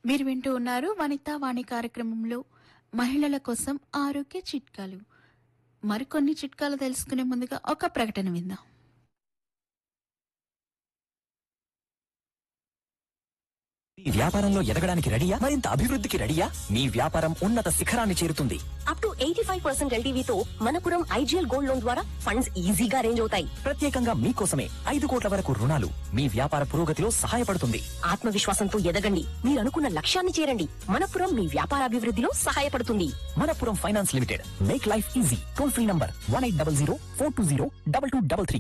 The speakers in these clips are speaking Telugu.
మీరు వింటూ ఉన్నారు వనితా వాణి కార్యక్రమంలో మహిళల కోసం ఆరోగ్య చిట్కాలు మరికొన్ని చిట్కాలు తెలుసుకునే ముందుగా ఒక ప్రకటన విందాం మీ వ్యాపారంలో ఎదగడానికి రెడీయా మరింత అభివృద్ధికి రెడీయా మీ వ్యాపారం ఉన్నత శిఖరాన్ని చేరుతుంది up to eighty five percent ఎల్టీవీతో మనపురం ఐజీఎల్ గోల్డ్ లోన్ ద్వారా ఫండ్స్ ఈజీగా అరేంజ్ అవుతాయి ప్రత్యేకంగా మీకోసమే ఐదు కోట్ల వరకు రుణాలు మీ వ్యాపార పురోగతిలో సహాయపడుతుంది ఆత్మవిశ్వాసంతో ఎదగండి మీరు అనుకున్న లక్ష్యాన్ని చేరండి మనపురం మీ వ్యాపారాభివృద్ధిలో సహాయపడుతుంది Manappuram finance limited make life easy toll free number one eight double zero four two zero double two double three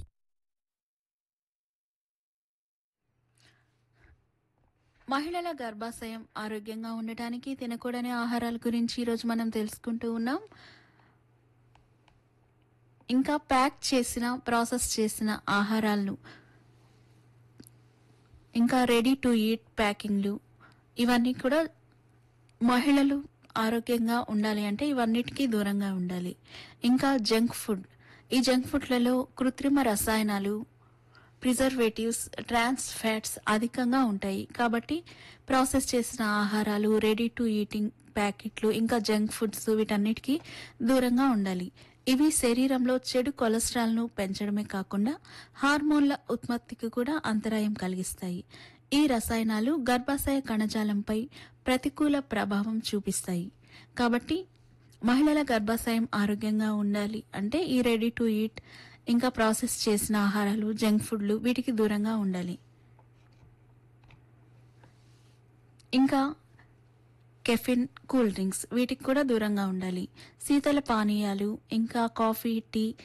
మహిళల గర్భాశయం ఆరోగ్యంగా ఉండటానికి తినకూడని ఆహారాల గురించి ఈరోజు మనం తెలుసుకుంటూ ఉన్నాం ఇంకా ప్యాక్ చేసిన ప్రాసెస్ చేసిన ఆహారాలను ఇంకా రెడీ టు ఈట్ ప్యాకింగ్లు ఇవన్నీ కూడా మహిళలు ఆరోగ్యంగా ఉండాలి అంటే ఇవన్నిటికీ దూరంగా ఉండాలి ఇంకా జంక్ ఫుడ్ ఈ జంక్ ఫుడ్లలో కృత్రిమ రసాయనాలు ప్రిజర్వేటివ్స్ ట్రాన్స్ ఫ్యాట్స్ అధికంగా ఉంటాయి కాబట్టి ప్రాసెస్ చేసిన ఆహారాలు రెడీ టు ఈటింగ్ ప్యాకెట్లు ఇంకా జంక్ ఫుడ్స్ వీటన్నిటికీ దూరంగా ఉండాలి ఇవి శరీరంలో చెడు కొలెస్ట్రాల్ను పెంచడమే కాకుండా హార్మోన్ల ఉత్పత్తికి కూడా అంతరాయం కలిగిస్తాయి ఈ రసాయనాలు గర్భాశయ కణజాలంపై ప్రతికూల ప్రభావం చూపిస్తాయి కాబట్టి మహిళల గర్భాశయం ఆరోగ్యంగా ఉండాలి అంటే ఈ రెడీ టు ఈట్ ఇంకా ప్రాసెస్ చేసిన ఆహారాలు జంక్ ఫుడ్లు వీటికి దూరంగా ఉండాలి ఇంకా కెఫిన్ కూల్ డ్రింక్స్ వీటికి కూడా దూరంగా ఉండాలి శీతల పానీయాలు ఇంకా కాఫీ టీ